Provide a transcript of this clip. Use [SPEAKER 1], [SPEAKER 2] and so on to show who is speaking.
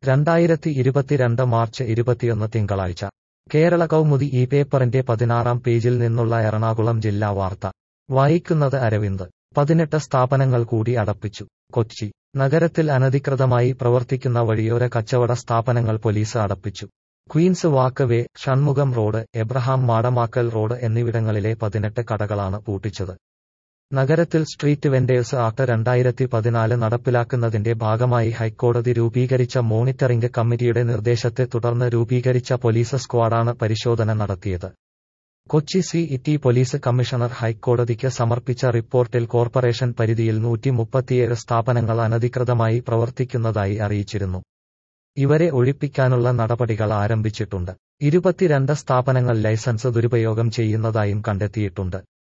[SPEAKER 1] രണ്ടായിരത്തി ഇരുപത്തിരണ്ട് മാർച്ച് ഇരുപത്തിയൊന്ന് തിങ്കളാഴ്ച കേരള കൗമുദി ഈ പേപ്പറിന്റെ പതിനാറാം പേജിൽ നിന്നുള്ള എറണാകുളം ജില്ലാ വാർത്ത വായിക്കുന്നത് അരവിന്ദ് പതിനെട്ട് സ്ഥാപനങ്ങൾ കൂടി അടപ്പിച്ചു കൊച്ചി നഗരത്തിൽ അനധികൃതമായി പ്രവർത്തിക്കുന്ന വഴിയോര കച്ചവട സ്ഥാപനങ്ങൾ പോലീസ് അടപ്പിച്ചു Queen's Walkway Shanmugham Road Abraham Madamakkal Road എന്നിവിടങ്ങളിലെ പതിനെട്ട് കടകളാണ് പൂട്ടിച്ചത് നഗരത്തിൽ സ്ട്രീറ്റ് വെൻഡേഴ്സ് ആക്ട് രണ്ടായിരത്തി പതിനാല് നടപ്പിലാക്കുന്നതിന്റെ ഭാഗമായി ഹൈക്കോടതി രൂപീകരിച്ച മോണിറ്ററിംഗ് കമ്മിറ്റിയുടെ നിർദ്ദേശത്തെ തുടർന്ന് രൂപീകരിച്ച പോലീസ് സ്ക്വാഡാണ് പരിശോധന നടത്തിയത് Kochi city police commissioner ഹൈക്കോടതിക്ക് സമർപ്പിച്ച റിപ്പോർട്ടിൽ കോർപ്പറേഷൻ പരിധിയിൽ നൂറ്റി മുപ്പത്തിയേഴ് സ്ഥാപനങ്ങൾ അനധികൃതമായി പ്രവർത്തിക്കുന്നതായി അറിയിച്ചിരുന്നു ഇവരെ ഒഴിപ്പിക്കാനുള്ള നടപടികൾ ആരംഭിച്ചിട്ടുണ്ട് ഇരുപത്തിരണ്ട് സ്ഥാപനങ്ങൾ ലൈസൻസ് ദുരുപയോഗം ചെയ്യുന്നതായും കണ്ടെത്തിയിട്ടുണ്ട്